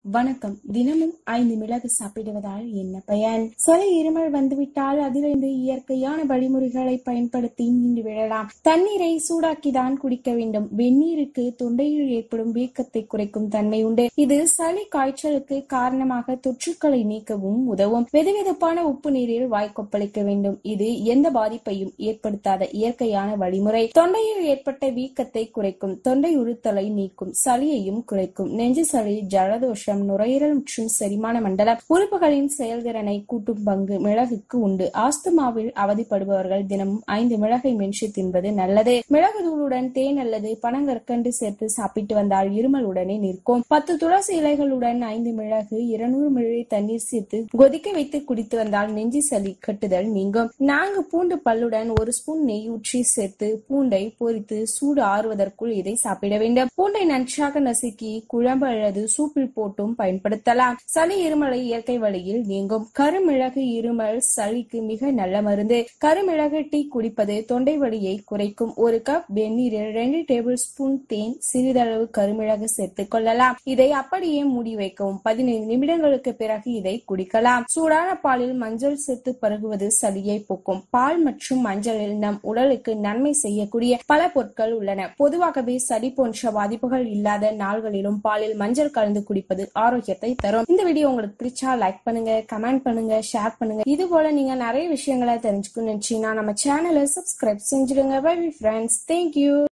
வணக்கம் தினமும் ஐந்து மிளகு சாப்பிடுவதால் என்ன பயன் சளி இருமல் வந்துவிட்டால் அதிலிருந்து இயற்கையான வழிமுறைகளை பயன்படுத்தி மீண்டு விழலாம் தண்ணீரை சூடாக்கிதான் குடிக்க வேண்டும் வெந்நீருக்கு தொண்டையில் ஏற்படும் வீக்கத்தை குறைக்கும் தன்மை உண்டு இது சளி காய்ச்சலுக்கு காரணமாக தொற்றுக்களை நீக்கவும் உதவும் வெதுவெதுப்பான உப்பு நீரில் வாய்க்கொப்பளிக்க வேண்டும் இது எந்த பாதிப்பையும் ஏற்படுத்தாத இயற்கையான வழிமுறை தொண்டையில் ஏற்பட்ட வீக்கத்தை குறைக்கும் தொண்டை உறுத்தலை நீக்கும் சளியையும் குறைக்கும் நெஞ்சு சளி ஜலதோஷம் நுரையீரல் மற்றும் செரிமான மண்டலம் உறுப்புகளின் செயல்திறனை கூட்டும் பங்கு மிளகுக்கு உண்டு ஆஸ்துமாவில் அவதிப்படுபவர்கள் தினமும் ஐந்து மிளகை மென்று தின்பது நல்லது மிளகு தூளுடன் தேன் அல்லது பனங்கற்கண்டு சேர்த்து சாப்பிட்டு வந்தால் இருமல் உடனே நிற்கும் பத்து துளசி இலைகளுடன் ஐந்து மிளகு இருநூறு மில்லி தண்ணீர் சேர்த்து கொதிக்க வைத்து குடித்து வந்தால் நெஞ்சு சளி கட்டுதல் நீங்கும் நான்கு பூண்டு பல்லுடன் ஒரு ஸ்பூன் நெய் ஊற்றி சேர்த்து பூண்டை பொரித்து சூடு ஆறுவதற்குள் இதை சாப்பிட வேண்டும் பூண்டை நன்றாக நசுக்கி குழம்பு அல்லது சூப்பில் போட்டும் பயன்படுத்தலாம் சளி இருமலை இயற்கை வழியில் நீங்கும் கருமிளகு இருமல் சளிக்கு மிக நல்ல மருந்து கருமிளகு டீ குடிப்பது தொண்டை வலியை குறைக்கும் ஒரு கப் வெந்நீரில் ரெண்டு டேபிள் ஸ்பூன் தேன் சிறிதளவு கருமிளகு சேர்த்துக் கொள்ளலாம் இதை அப்படியே மூடி வைக்கவும் பதினைந்து நிமிடங்களுக்கு பிறகு இதை குடிக்கலாம் சூடான பாலில் மஞ்சள் சேர்த்து பருகுவது சளியை போக்கும் பால் மற்றும் மஞ்சளில் நம் உடலுக்கு நன்மை செய்யக்கூடிய பல பொருட்கள் உள்ளன பொதுவாகவே சளி போன்ற பாதிப்புகள் இல்லாத நாள்களிலும் பாலில் மஞ்சள் கலந்து குடிப்பது ஆரோக்கியத்தை தரும் இந்த வீடியோ உங்களுக்கு பிடிச்சா லைக் பண்ணுங்க கமெண்ட் பண்ணுங்க ஷேர் பண்ணுங்க இது போல நீங்க நிறைய விஷயங்களை தெரிஞ்சுக்கணும்னு நினைச்சீங்கன்னா நம்ம சேனலை சப்ஸ்கிரைப் செஞ்சிடுங்க பை ஃப்ரெண்ட்ஸ் தேங்க்யூ